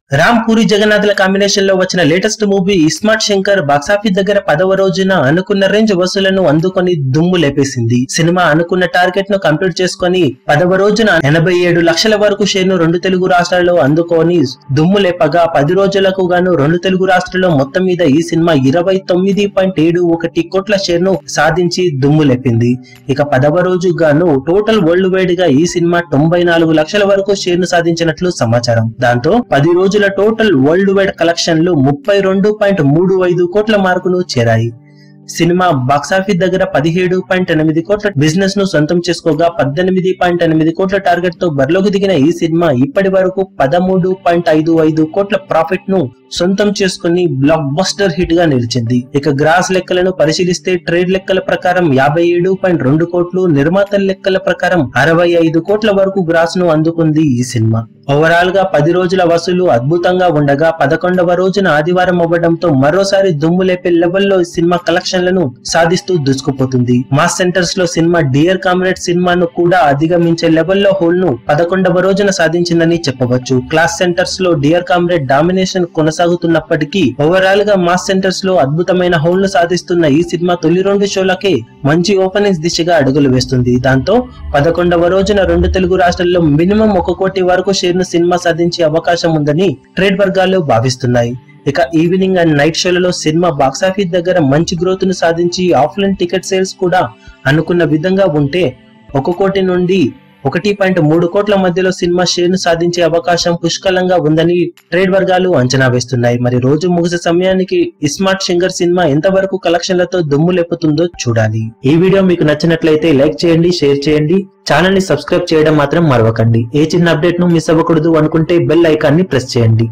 Ram puri జగన్నాథ్ల combination లో వచ్చిన latest movie iSmart Shankar box office దగ్గర పదవ రోజున అనుకున్న రేంజ్ వసూలను అందుకొని దుమ్ము లేపేసింది సినిమా అనుకున్న టార్గెట్ ను కంప్లీట్ చేసుకొని పదవ రోజున ఎనభై ఏడు లక్షల వరకు షేర్ ను రెండు తెలుగు రాష్ట్రాల్లో అందుకొని దుమ్ము లేపగా పది రోజులకు గాను రెండు తెలుగు రాష్ట్రాల్లో మొత్తం మీద ఈ సినిమా ఇరవై తొమ్మిది పాయింట్ ఏడు ఒకటి కోట్ల షేర్ ను సాధించి దుమ్ము లేపింది ఇక పదవ రోజు గాను టోటల్ వరల్డ్ వైడ్ గా ఈ సినిమా తొంభై నాలుగు లక్షల వరకు షేర్ ను సాధించినట్లు సమాచారం దాంతో పది రోజుల టోటల్ వరల్డ్ వైడ్ కలెక్షన్లు ముప్పై రెండు పాయింట్ మూడు ఐదు కోట్ల మార్కును చేరాయి సినిమా బాక్సాఫీస్ దగ్గర పదిహేడు పాయింట్ ఎనిమిది కోట్ల బిజినెస్ ను సొంతం చేసుకోగా పద్దెనిమిది పాయింట్ ఎనిమిది కోట్ల టార్గెట్ తో బరిలోకి దిగిన ఈ సినిమా ఇప్పటి వరకు పదమూడు పాయింట్ ఐదు ఐదు కోట్ల ప్రాఫిట్ ను సొంతం చేసుకుని బ్లాక్ బస్టర్ హిట్ గా నిలిచింది ఇక గ్రాస్ లెక్కలను పరిశీలిస్తే ట్రేడ్ లెక్కల ప్రకారం యాభై ఏడు పాయింట్ రెండు కోట్లు నిర్మాతల లెక్కల ప్రకారం అరవై ఐదు కోట్ల వరకు గ్రాస్ ను అందుకుంది ఈ సినిమా ఓవరాల్ గా పది రోజుల వసూలు అద్భుతంగా ఉండగా పదకొండవ రోజున ఆదివారం అవ్వడంతో మరోసారి దుమ్ము లేపే లెవెల్లో ఈ సినిమా కలెక్షన్లను సాధిస్తూ దూసుకుపోతుంది మాస్ సెంటర్స్ లో సినిమా డియర్ కామ్రేడ్ సినిమాను కూడా అధిగమించే లెవెల్లో హోల్ ను పదకొండవ రోజున సాధించిందని చెప్పవచ్చు క్లాస్ సెంటర్స్ లో డియర్ కామ్రేడ్ డామినేషన్ కొనసాగుతున్నప్పటికీ ఓవరాల్ గా మాస్ సెంటర్స్ లో అద్భుతమైన హోల్ ను సాధిస్తున్న ఈ సినిమా తొలి రెండు షోలకే మంచి ఓపెనింగ్స్ దిశగా అడుగులు వేస్తుంది దాంతో పదకొండవ రోజున రెండు తెలుగు రాష్ట్రాల్లో మినిమం ఒక కోటి వరకు షేర్ ను సినిమా సాధించే అవకాశం ఉందని ట్రేడ్ వర్గాలు భావిస్తున్నాయి ఇక ఈవినింగ్ అండ్ నైట్ షోలలో సినిమా బాక్సాఫీస్ దగ్గర మంచి గ్రోత్ ను సాధించి ఆఫ్లైన్ టికెట్ సేల్స్ కూడా అనుకున్న విధంగా ఉంటే ఒక కోటి నుండి ఒకటి పాయింట్ మూడు కోట్ల మధ్యలో సినిమా షేర్ ను సాధించే అవకాశం పుష్కలంగా ఉందని ట్రేడ్ వర్గాలు అంచనా వేస్తున్నాయి మరి రోజు ముగిసే సమయానికి ఇస్మార్ట్ సింగర్ సినిమా ఎంతవరకు కలెక్షన్లతో దుమ్ము లేపుతుందో చూడాలి ఈ వీడియో మీకు నచ్చినట్లయితే లైక్ చేయండి షేర్ చేయండి ఛానల్ ని సబ్స్క్రైబ్ చేయడం మాత్రం మరవకండి ఏ చిన్న అప్డేట్ ను మిస్ అవ్వకూడదు అనుకుంటే బెల్ ఐకాన్ ని ప్రెస్ చేయండి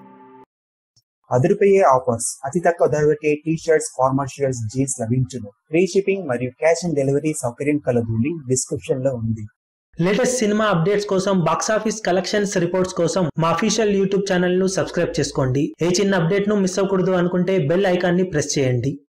అదిరిపోయే ఆఫర్స్ అతి తక్కువ ధరకే T shirts formal shirts jeans లభించును ఫ్రీ షిప్పింగ్ మరియు క్యాష్ ఆన్ డెలివరీ సౌకర్యం కలదు లింక్ డిస్క్రిప్షన్ లో ఉంది లేటెస్ట్ సినిమా అప్డేట్స్ కోసం బాక్సాఫీస్ కలెక్షన్స్ రిపోర్ట్స్ కోసం మా అఫీషియల్ యూట్యూబ్ ఛానల్ ను సబ్స్క్రైబ్ చేసుకోండి ఏ చిన్న అప్డేట్ ను మిస్ అవ్వకూడదు అనుకుంటే బెల్ ఐకాన్ ని ప్రెస్ చేయండి